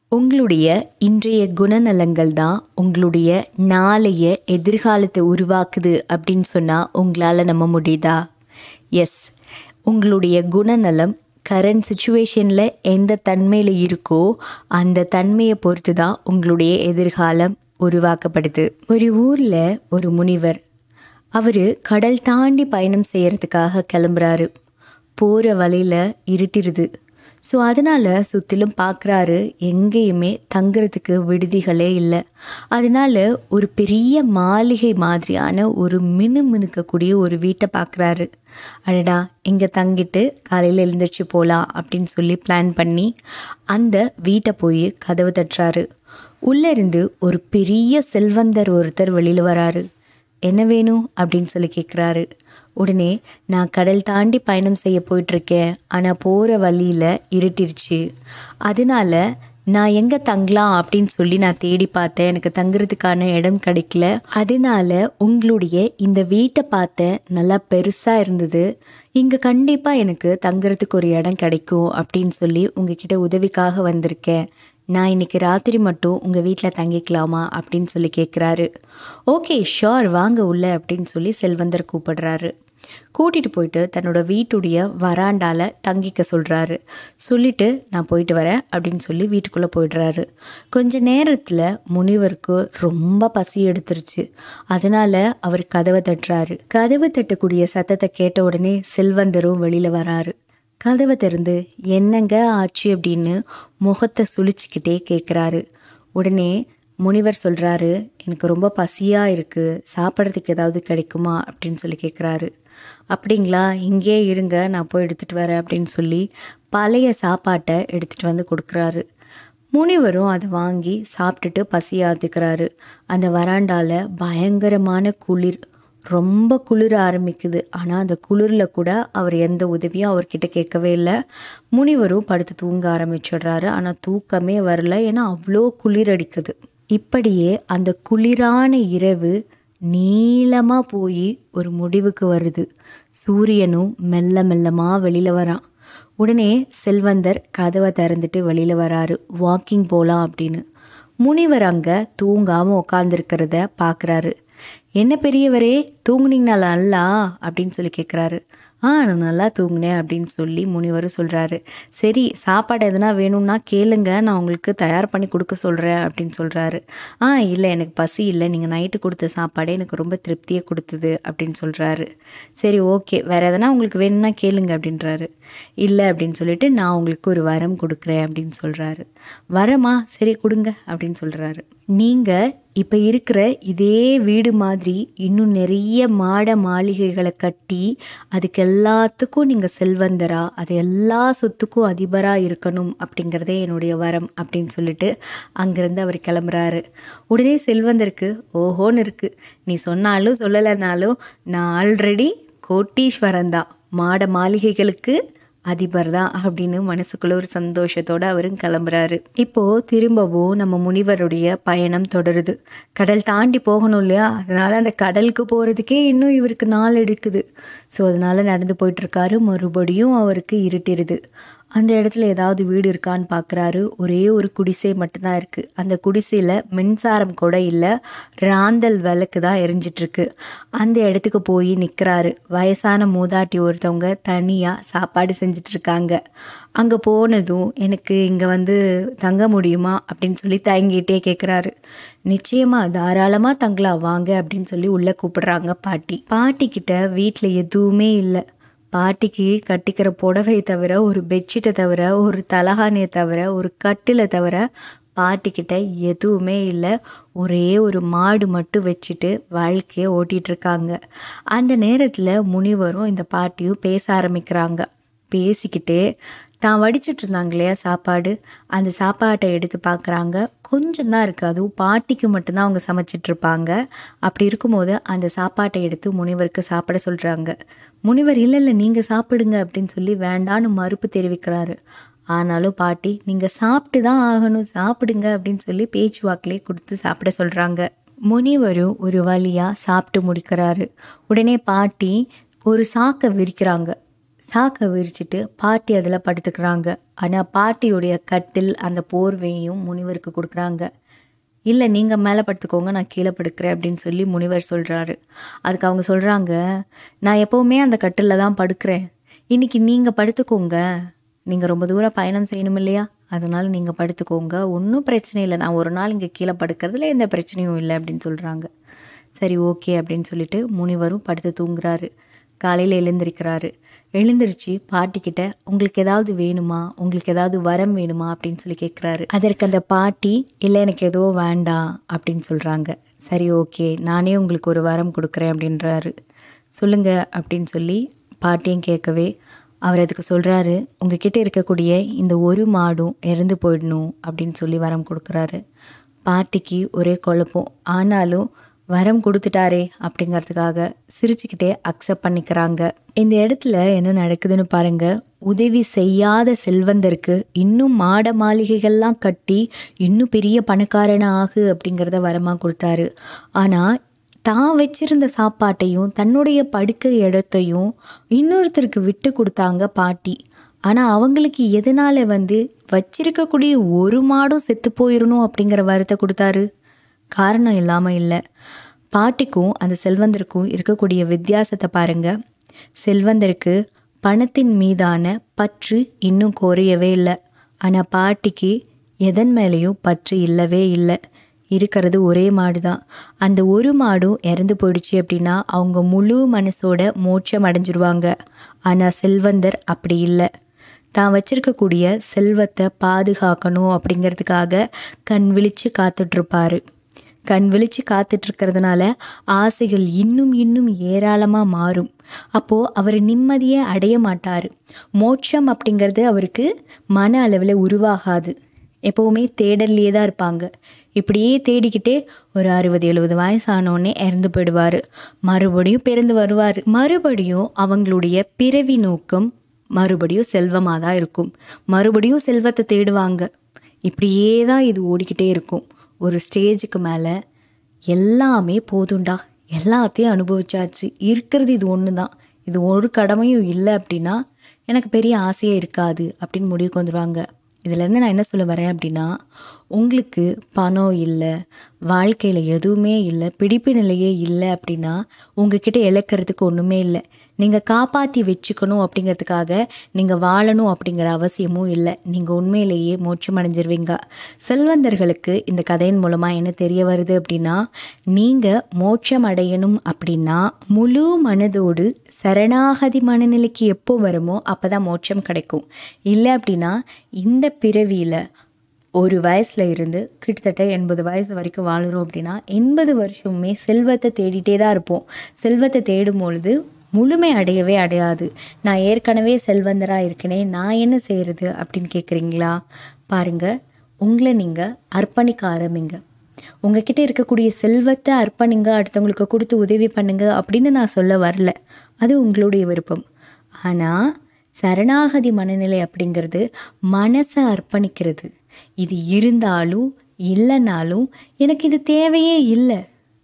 உங்களுடைய இன்றைய குணநலங்கள் தான் உங்களுடைய நாளைய எதிர்காலத்தை உருவாக்குது அப்படின்னு சொன்னால் உங்களால் நம்ப முடியுதா எஸ் உங்களுடைய குணநலம் கரண்ட் சுச்சுவேஷனில் எந்த தன்மையில் இருக்கோ அந்த தன்மையை பொறுத்து தான் உங்களுடைய எதிர்காலம் உருவாக்கப்படுது ஒரு ஊரில் ஒரு முனிவர் அவர் கடல் தாண்டி பயணம் செய்கிறதுக்காக கிளம்புறாரு போகிற வழியில் இருட்டிருது ஸோ அதனால் சுற்றிலும் பார்க்குறாரு எங்கேயுமே தங்குறதுக்கு விடுதிகளே இல்லை அதனால ஒரு பெரிய மாளிகை மாதிரியான ஒரு மினு மினுக்கக்கூடிய ஒரு வீட்டை பார்க்குறாரு அடடா இங்கே தங்கிட்டு காலையில் எழுந்திரிச்சு போகலாம் அப்படின்னு சொல்லி பிளான் பண்ணி அந்த வீட்டை போய் கதவு தட்டுறாரு உள்ளே இருந்து ஒரு பெரிய செல்வந்தர் ஒருத்தர் வெளியில் வராரு என்ன வேணும் அப்படின்னு சொல்லி கேட்குறாரு உடனே நான் கடல் தாண்டி பயணம் செய்ய போயிட்டுருக்கேன் ஆனால் போகிற வழியில் இருட்டிருச்சு அதனால நான் எங்கே தங்கலாம் அப்படின்னு சொல்லி நான் தேடி பார்த்தேன் எனக்கு தங்குறதுக்கான இடம் கிடைக்கல அதனால உங்களுடைய இந்த வீட்டை பார்த்தேன் நல்லா பெருசாக இருந்தது இங்கே கண்டிப்பாக எனக்கு தங்குறதுக்கு ஒரு இடம் கிடைக்கும் அப்படின்னு சொல்லி உங்ககிட்ட உதவிக்காக வந்திருக்கேன் நான் இன்னைக்கு ராத்திரி மட்டும் உங்கள் வீட்டில் தங்கிக்கலாமா அப்படின்னு சொல்லி கேட்குறாரு ஓகே ஷோர் வாங்க உள்ள அப்படின்னு சொல்லி செல்வந்தர் கூப்பிடுறாரு கூட்டிகிட்டு போயிட்டு தன்னோட வீட்டுடைய வராண்டால தங்கிக்க சொல்கிறாரு சொல்லிட்டு நான் போயிட்டு வரேன் அப்படின்னு சொல்லி வீட்டுக்குள்ளே போயிடுறாரு கொஞ்ச நேரத்தில் முனிவருக்கு ரொம்ப பசி எடுத்துருச்சு அதனால் அவர் கதவை தட்டுறாரு கதவை தட்டக்கூடிய சத்தத்தை கேட்ட உடனே செல்வந்தரும் வெளியில் வராரு கதவை திறந்து என்னங்க ஆச்சு அப்படின்னு முகத்தை சுழிச்சிக்கிட்டே கேட்குறாரு உடனே முனிவர் சொல்கிறாரு எனக்கு ரொம்ப பசியாக இருக்குது சாப்பிட்றதுக்கு ஏதாவது கிடைக்குமா அப்படின்னு சொல்லி கேட்குறாரு அப்படிங்களா இங்கே இருங்க நான் போய் எடுத்துகிட்டு வரேன் அப்படின்னு சொல்லி பழைய சாப்பாட்டை எடுத்துகிட்டு வந்து கொடுக்குறாரு முனிவரும் அதை வாங்கி சாப்பிட்டுட்டு பசி ஆத்துக்கிறாரு அந்த வராண்டால பயங்கரமான குளிர் ரொம்ப குளிர ஆரம்பிக்குது ஆனால் அந்த குளிரில் கூட அவர் எந்த உதவியும் அவர்கிட்ட கேட்கவே இல்லை முனிவரும் படுத்து தூங்க ஆரம்பிச்சிடுறாரு ஆனால் தூக்கமே வரல ஏன்னா அவ்வளோ குளிர் அடிக்குது இப்படியே அந்த குளிரான இரவு நீளமாக போய் ஒரு முடிவுக்கு வருது சூரியனும் மெல்ல மெல்லமாக வெளியில் வரான் உடனே செல்வந்தர் கதவை திறந்துட்டு வெளியில் வராரு வாக்கிங் போகலாம் அப்படின்னு முனிவர் அங்கே தூங்காமல் உட்காந்துருக்கிறத பார்க்குறாரு என்ன பெரியவரே தூங்குனீங்களா நல்லா அப்படின்னு சொல்லி கேட்குறாரு ஆ நான் நல்லா தூங்கினேன் அப்படின்னு சொல்லி முனிவர் சொல்கிறாரு சரி சாப்பாடு எதனா வேணும்னா கேளுங்க நான் உங்களுக்கு தயார் பண்ணி கொடுக்க சொல்கிறேன் அப்படின்னு சொல்கிறாரு ஆ இல்லை எனக்கு பசி இல்லை நீங்கள் நைட்டு கொடுத்த சாப்பாடே எனக்கு ரொம்ப திருப்தியை கொடுத்தது அப்படின்னு சொல்கிறாரு சரி ஓகே வேறு எதனா உங்களுக்கு வேணும்னா கேளுங்க அப்படின்றாரு இல்லை அப்படின்னு சொல்லிட்டு நான் உங்களுக்கு ஒரு வரம் கொடுக்குறேன் அப்படின்னு சொல்கிறாரு வரமா சரி கொடுங்க அப்படின்னு சொல்கிறாரு நீங்கள் இப்போ இருக்கிற இதே வீடு மாதிரி இன்னும் நிறைய மாட மாளிகைகளை கட்டி அதுக்கு எல்லாத்துக்கும் நீங்கள் செல்வந்தரா அது எல்லா சொத்துக்கும் அதிபராக இருக்கணும் அப்படிங்கிறதே என்னுடைய வரம் அப்படின்னு சொல்லிட்டு அங்கேருந்து அவர் கிளம்புறாரு உடனே செல்வந்தருக்கு ஓஹோன்னு இருக்குது நீ சொன்னாலும் சொல்லலைனாலும் நான் ஆல்ரெடி கோட்டீஸ்வரன் தான் மாட மாளிகைகளுக்கு அதிபர் தான் அப்படின்னு மனசுக்குள்ள ஒரு சந்தோஷத்தோட அவரும் கிளம்புறாரு இப்போ திரும்பவும் நம்ம முனிவருடைய பயணம் தொடருது கடல் தாண்டி போகணும் இல்லையா அதனால அந்த கடலுக்கு போகிறதுக்கே இன்னும் இவருக்கு நாள் எடுக்குது ஸோ அதனால நடந்து போயிட்டு இருக்காரு மறுபடியும் அவருக்கு இருட்டிருது அந்த இடத்துல ஏதாவது வீடு இருக்கான்னு பார்க்குறாரு ஒரே ஒரு குடிசை மட்டும்தான் இருக்குது அந்த குடிசையில் மின்சாரம் கூட இல்லை ராந்தல் விளக்கு தான் எரிஞ்சிட்ருக்கு அந்த இடத்துக்கு போய் நிற்கிறாரு வயசான மூதாட்டி ஒருத்தவங்க தனியாக சாப்பாடு செஞ்சிட்ருக்காங்க அங்கே போனதும் எனக்கு இங்கே வந்து தங்க முடியுமா அப்படின்னு சொல்லி தயங்கிட்டே கேட்குறாரு நிச்சயமாக தாராளமாக தங்கலாம் வாங்க அப்படின்னு சொல்லி உள்ளே கூப்பிடுறாங்க பாட்டி பாட்டிக்கிட்ட வீட்டில் எதுவுமே இல்லை பாட்டிக்கு கட்டிக்கிற புடவை தவிர ஒரு பெட்ஷீட்டை தவிர ஒரு தலகாணியை தவிர ஒரு கட்டிலை தவிர பாட்டிக்கிட்ட எதுவுமே இல்லை ஒரே ஒரு மாடு மட்டும் வச்சுட்டு வாழ்க்கையை ஓட்டிகிட்டு இருக்காங்க அந்த நேரத்தில் முனிவரும் இந்த பாட்டியும் பேச ஆரம்பிக்கிறாங்க பேசிக்கிட்டே தான் வடிச்சிட்டு இருந்தாங்க இல்லையா சாப்பாடு அந்த சாப்பாட்டை எடுத்து பார்க்குறாங்க கொஞ்சம் தான் இருக்குது அதுவும் பாட்டிக்கு மட்டும்தான் அவங்க சமைச்சிட்ருப்பாங்க அப்படி இருக்கும்போது அந்த சாப்பாட்டை எடுத்து முனிவருக்கு சாப்பிட சொல்கிறாங்க முனிவர் இல்லை இல்லை நீங்கள் சாப்பிடுங்க அப்படின்னு சொல்லி வேண்டான்னு மறுப்பு தெரிவிக்கிறாரு ஆனாலும் பாட்டி நீங்கள் சாப்பிட்டு தான் ஆகணும் சாப்பிடுங்க அப்படின்னு சொல்லி பேச்சுவாக்கிலே கொடுத்து சாப்பிட சொல்கிறாங்க முனிவரும் ஒரு வழியாக சாப்பிட்டு முடிக்கிறாரு உடனே பாட்டி ஒரு சாக்கை விரிக்கிறாங்க சாக்கை விரிச்சிட்டு பாட்டி அதில் படுத்துக்கிறாங்க ஆனால் பாட்டியுடைய கட்டில் அந்த போர்வையும் முனிவருக்கு கொடுக்குறாங்க இல்லை நீங்கள் மேலே படுத்துக்கோங்க நான் கீழே படுக்கிறேன் அப்படின்னு சொல்லி முனிவர் சொல்கிறாரு அதுக்கு அவங்க சொல்கிறாங்க நான் எப்போவுமே அந்த கட்டிலில் தான் படுக்கிறேன் இன்றைக்கி நீங்கள் படுத்துக்கோங்க நீங்கள் ரொம்ப தூரம் பயணம் செய்யணும் இல்லையா அதனால் நீங்கள் படுத்துக்கோங்க ஒன்றும் பிரச்சனை இல்லை நான் ஒரு நாள் இங்கே கீழே படுக்கிறதுல எந்த பிரச்சனையும் இல்லை அப்படின்னு சொல்கிறாங்க சரி ஓகே அப்படின்னு சொல்லிட்டு முனிவரும் படுத்து தூங்குறாரு காலையில் எழுந்திருக்கிறாரு எழுந்திருச்சு பாட்டிக்கிட்ட உங்களுக்கு ஏதாவது வேணுமா உங்களுக்கு ஏதாவது வரம் வேணுமா அப்படின்னு சொல்லி கேட்குறாரு அதற்கு அந்த பாட்டி இல்லை எனக்கு ஏதோ வேண்டாம் அப்படின்னு சொல்கிறாங்க சரி ஓகே நானே உங்களுக்கு ஒரு வரம் கொடுக்குறேன் அப்படின்றாரு சொல்லுங்க அப்படின்னு சொல்லி பாட்டியும் கேட்கவே அவர் அதுக்கு சொல்கிறாரு உங்ககிட்ட இருக்கக்கூடிய இந்த ஒரு மாடும் இறந்து போயிடணும் அப்படின்னு சொல்லி வரம் கொடுக்குறாரு பாட்டிக்கு ஒரே குழப்பம் ஆனாலும் வரம் கொடுத்துட்டாரே அப்படிங்கிறதுக்காக சிரிச்சுக்கிட்டே அக்செப்ட் பண்ணிக்கிறாங்க இந்த இடத்துல என்ன நடக்குதுன்னு பாருங்க உதவி செய்யாத செல்வந்தருக்கு இன்னும் மாட மாளிகைகள்லாம் கட்டி இன்னும் பெரிய பணக்காரன ஆகு அப்படிங்கிறத வரமாக கொடுத்தாரு ஆனால் தான் வச்சிருந்த சாப்பாட்டையும் தன்னுடைய படுக்கை இடத்தையும் இன்னொருத்தருக்கு விட்டு கொடுத்தாங்க பாட்டி ஆனால் அவங்களுக்கு எதனால் வந்து வச்சிருக்கக்கூடிய ஒரு மாடும் செத்து போயிடணும் அப்படிங்கிற வரத்தை கொடுத்தாரு காரணம் இல்லாமல் இல்லை பாட்டிக்கும் அந்த செல்வந்தருக்கும் இருக்கக்கூடிய வித்தியாசத்தை பாருங்க செல்வந்தருக்கு பணத்தின் மீதான பற்று இன்னும் குறையவே இல்லை ஆனால் பாட்டிக்கு எதன் மேலேயும் பற்று இல்லவே இல்லை இருக்கிறது ஒரே மாடு தான் அந்த ஒரு மாடும் இறந்து போயிடுச்சு அப்படின்னா அவங்க முழு மனசோட மோட்சம் அடைஞ்சிருவாங்க ஆனால் செல்வந்தர் அப்படி இல்லை தான் வச்சிருக்கக்கூடிய செல்வத்தை பாதுகாக்கணும் அப்படிங்கிறதுக்காக கண் விழிச்சு காத்துட்ருப்பாரு கண் விழிச்சு காத்துட்ருக்கிறதுனால ஆசைகள் இன்னும் இன்னும் ஏராளமாக மாறும் அப்போது அவர் நிம்மதியை அடைய மாட்டார் மோட்சம் அப்படிங்கிறது அவருக்கு மன அளவில் உருவாகாது எப்போவுமே தேடல்லையே தான் இருப்பாங்க இப்படியே தேடிக்கிட்டே ஒரு அறுபது எழுபது வயசானோடனே இறந்து போயிடுவார் மறுபடியும் பிறந்து வருவார் மறுபடியும் அவங்களுடைய பிறவி நோக்கம் மறுபடியும் செல்வமாக தான் இருக்கும் மறுபடியும் செல்வத்தை தேடுவாங்க இப்படியே தான் இது ஓடிக்கிட்டே இருக்கும் ஒரு ஸ்டேஜுக்கு மேலே எல்லாமே போதும்டா எல்லாத்தையும் அனுபவிச்சாச்சு இருக்கிறது இது ஒன்று தான் இது ஒரு கடமையும் இல்லை அப்படின்னா எனக்கு பெரிய ஆசையே இருக்காது அப்படின்னு முடிவுக்கு வந்துடுவாங்க இதுலேருந்து நான் என்ன சொல்ல வரேன் அப்படின்னா உங்களுக்கு பணம் இல்லை வாழ்க்கையில் எதுவுமே இல்லை பிடிப்பு நிலையே இல்லை அப்படின்னா உங்ககிட்ட இழக்கிறதுக்கு ஒன்றுமே இல்லை நீங்கள் காப்பாற்றி வச்சுக்கணும் அப்படிங்கிறதுக்காக நீங்கள் வாழணும் அப்படிங்கிற அவசியமும் இல்லை நீங்கள் உண்மையிலேயே மோட்சம் அடைஞ்சிருவீங்க செல்வந்தர்களுக்கு இந்த கதையின் மூலமாக என்ன தெரிய வருது அப்படின்னா நீங்கள் மோட்சம் அடையணும் அப்படின்னா முழு மனதோடு சரணாகதி மனநிலைக்கு எப்போ வருமோ அப்போ தான் மோட்சம் கிடைக்கும் இல்லை அப்படின்னா இந்த பிறவியில் ஒரு வயசில் இருந்து கிட்டத்தட்ட எண்பது வயசு வரைக்கும் வாழுறோம் அப்படின்னா எண்பது வருஷமுமே செல்வத்தை தேடிட்டே தான் இருப்போம் செல்வத்தை தேடும் பொழுது முழுமை அடையவே அடையாது நான் ஏற்கனவே செல்வந்தராக இருக்கனே நான் என்ன செய்கிறது அப்படின்னு கேட்குறீங்களா பாருங்கள் உங்களை நீங்கள் அர்ப்பணிக்க ஆரம்பிங்க உங்ககிட்ட இருக்கக்கூடிய செல்வத்தை அர்ப்பணிங்க அடுத்தவங்களுக்கு கொடுத்து உதவி பண்ணுங்க அப்படின்னு நான் சொல்ல வரல அது உங்களுடைய விருப்பம் ஆனால் சரணாகதி மனநிலை அப்படிங்கிறது மனசை அர்ப்பணிக்கிறது இது இருந்தாலும் இல்லைனாலும் எனக்கு இது தேவையே இல்லை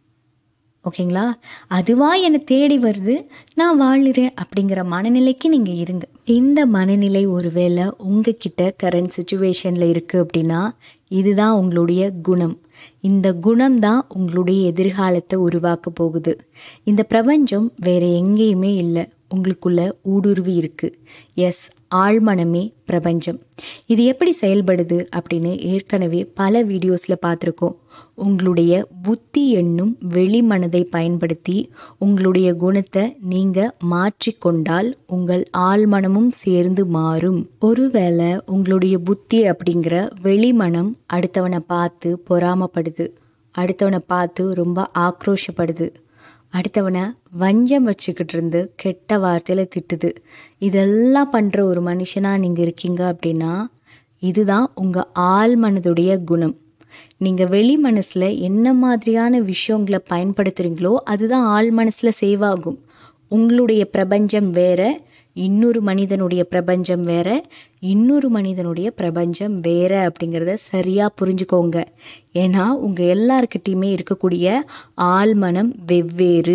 ஓகேங்களா அதுவாக என்னை தேடி வருது நான் வாழுறேன் அப்படிங்கிற மனநிலைக்கு நீங்கள் இருங்க இந்த மனநிலை ஒருவேளை உங்ககிட்ட கரண்ட் சுச்சுவேஷனில் இருக்குது அப்படின்னா இதுதான் உங்களுடைய குணம் இந்த குணம் தான் உங்களுடைய எதிர்காலத்தை உருவாக்க போகுது இந்த பிரபஞ்சம் வேறு எங்கேயுமே இல்லை உங்களுக்குள்ள ஊடுருவி இருக்குது எஸ் ஆழ்மனமே பிரபஞ்சம் இது எப்படி செயல்படுது அப்படின்னு ஏற்கனவே பல வீடியோஸில் பார்த்துருக்கோம் உங்களுடைய புத்தி என்னும் வெளிமனதை பயன்படுத்தி உங்களுடைய குணத்தை நீங்கள் மாற்றிக்கொண்டால் உங்கள் ஆழ்மனமும் சேர்ந்து மாறும் ஒருவேளை உங்களுடைய புத்தி அப்படிங்கிற வெளிமனம் அடுத்தவனை பார்த்து பொறாமப்படுது அடுத்தவனை பார்த்து ரொம்ப ஆக்ரோஷப்படுது அடுத்தவனை வஞ்சம் வச்சுக்கிட்டு இருந்து கெட்ட வார்த்தையில் திட்டுது இதெல்லாம் பண்ணுற ஒரு மனுஷனாக நீங்கள் இருக்கீங்க அப்படின்னா இதுதான் உங்கள் ஆள் மனதுடைய குணம் நீங்கள் வெளி மனசில் என்ன மாதிரியான விஷயங்களை பயன்படுத்துகிறீங்களோ அதுதான் ஆள் மனசில் சேவ் ஆகும் உங்களுடைய பிரபஞ்சம் வேற இன்னொரு மனிதனுடைய பிரபஞ்சம் வேற இன்னொரு மனிதனுடைய பிரபஞ்சம் வேற அப்படிங்கிறத சரியாக புரிஞ்சுக்கோங்க ஏன்னா உங்கள் எல்லாருக்கிட்டேயுமே இருக்கக்கூடிய ஆழ்மனம் வெவ்வேறு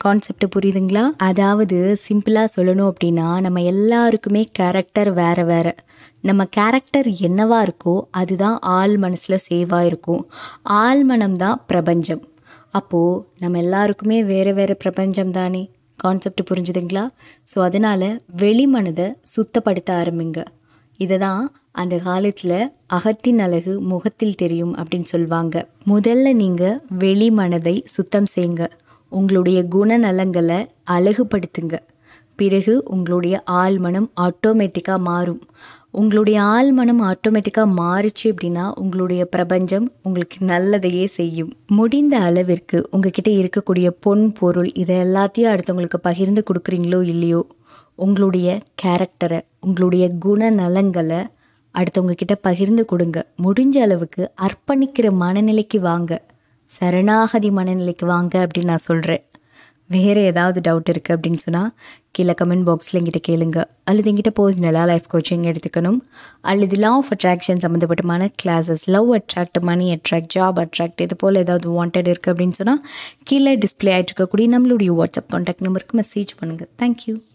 கான்செப்ட் புரியுதுங்களா அதாவது சிம்பிளாக சொல்லணும் அப்படின்னா நம்ம எல்லாருக்குமே கேரக்டர் வேற வேற நம்ம கேரக்டர் என்னவா இருக்கோ அதுதான் ஆள் மனசில் சேவாக இருக்கும் ஆள் மனம் தான் பிரபஞ்சம் அப்போது நம்ம எல்லாருக்குமே வேறு வேறு பிரபஞ்சம் தானே கான்செப்ட் புரிஞ்சுதுங்களா ஸோ அதனால் வெளிமனதை சுத்தப்படுத்த ஆரம்பிங்க இதை தான் அந்த காலத்தில் அகத்தின் அழகு முகத்தில் தெரியும் அப்படின்னு சொல்லுவாங்க முதல்ல நீங்கள் வெளி மனதை சுத்தம் செய்யுங்க உங்களுடைய குணநலங்களை அழகுபடுத்துங்க பிறகு உங்களுடைய ஆழ்மனம் ஆட்டோமேட்டிக்காக மாறும் உங்களுடைய ஆழ்மனம் ஆட்டோமேட்டிக்காக மாறிச்சு அப்படின்னா உங்களுடைய பிரபஞ்சம் உங்களுக்கு நல்லதையே செய்யும் முடிந்த அளவிற்கு உங்ககிட்ட இருக்கக்கூடிய பொன் பொருள் இதை எல்லாத்தையும் அடுத்தவங்களுக்கு பகிர்ந்து கொடுக்குறீங்களோ இல்லையோ உங்களுடைய கேரக்டரை உங்களுடைய குணநலங்களை அடுத்தவங்க கிட்ட பகிர்ந்து கொடுங்க முடிஞ்ச அளவுக்கு அர்ப்பணிக்கிற மனநிலைக்கு வாங்க சரணாகதி மனநிலைக்கு வாங்க அப்படின்னு நான் சொல்கிறேன் வேறு ஏதாவது டவுட் இருக்குது அப்படின்னு சொன்னால் கீழே கமெண்ட் பாக்ஸில் எங்கிட்ட கேளுங்க அல்லது எங்கிட்ட பர்சனலாக லைஃப் கோச்சிங் எடுத்துக்கணும் அல்லது லா ஆஃப் அட்ராக்ஷன் சம்மந்தப்பட்டமான classes love attract money attract job attract இது போல் ஏதாவது வாண்டட் இருக்குது அப்படின்னு சொன்னால் கீழே டிஸ்பிளே ஆகிட்டு இருக்கக்கூடிய நம்மளுடைய வாட்ஸ்அப் கான்டாக்ட் நம்பருக்கு மெசேஜ் பண்ணுங்கள் தேங்க்யூ